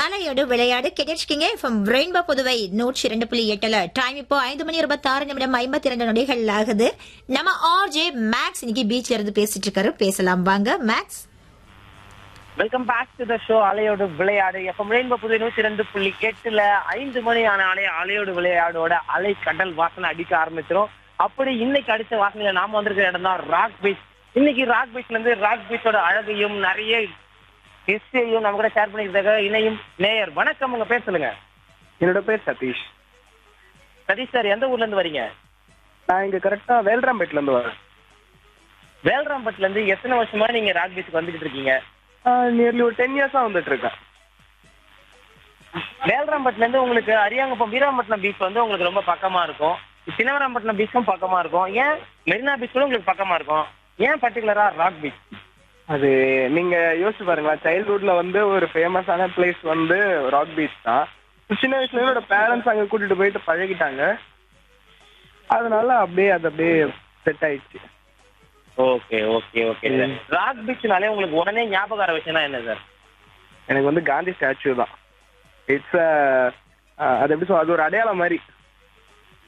அலையோடு விளையாடு கேட்டிருக்கீங்க ஃப்ரம் ரெயின்போ புதுவை நூற்றி இரண்டு புள்ளி எட்டுல டைம் இப்போ ஐந்து மணி இருபத்தாறு நிமிடம் ஐம்பத்தி ரெண்டு நொடிகள் ஆகுது நம்ம ஆர்ஜே மேக்ஸ் இன்னைக்கு பீச்ல இருந்து பேசிட்டு இருக்காரு பேசலாம் வாங்க Max welcome back to the show அலையோடு விளையாடு எஃப்எம் ரெயின்போ புது நூத்தி ரெண்டு புள்ளி எட்டுல ஐந்து மணி ஆன அலை அலையோடு விளையாடோட அலை கடல் வாசனை அடிக்க ஆரம்பிச்சிரும் அப்படி இன்னைக்கு அடிச்ச வாசனையில நாம வந்திருக்கிற இடம் தான் ராக் பீச் இன்னைக்கு ராக் பீச்ல இருந்து ராக் பீச்சோட அழகையும் நிறைய ஹிஸ்டரியும் நம்ம கூட ஷேர் பண்ணிக்கிறதுக்காக இணையும் நேயர் வணக்கம் உங்க பேர் சொல்லுங்க என்னோட பேர் சதீஷ் சதீஷ் சார் எந்த ஊர்ல இருந்து வரீங்க நான் இங்க கரெக்டா வேல்ராம்பேட்ல இருந்து வரேன் வேல்ராம்பட்டுல இருந்து எத்தனை வருஷமா நீங்க ராக் பீச்சுக்கு வந்துகிட்டு இருக்கீங்க நியர்லி ஒரு டென் இயர்ஸா வந்துட்டு இருக்கேன் வேல்ராம்பட்டுல இருந்து உங்களுக்கு அரியாங்குப்பம் வீராம்பட்டினம் பீச் வந்து உங்களுக்கு ரொம்ப பக்கமா இருக்கும் சின்னவராம்பட்டினம் பீச்சும் பக்கமா இருக்கும் ஏன் மெரினா பீச் கூட உங்களுக்கு பக்கமா இருக்கும் ஏன் பர்டிகுலரா ராக் பீச் அது நீங்க யோசிச்சு பாருங்களா சைல்ட்ஹுட்ல வந்து ஒரு ஃபேமஸான பிளேஸ் வந்து ராக் பீச் தான் சின்ன வயசுல என்னோட பேரண்ட்ஸ் அங்க கூட்டிட்டு போயிட்டு பழகிட்டாங்க அதனால அப்படியே அது அப்படியே செட் ஆயிடுச்சு okay okay okay sir rock பீச்னாலே உங்களுக்கு உடனே ஞாபகம் வர விஷயம்னா என்ன சார் எனக்கு வந்து காந்தி ஸ்டாச்சு தான் இட்ஸ் அது எப்படி சொல்ல அது ஒரு அடையாளம் மாதிரி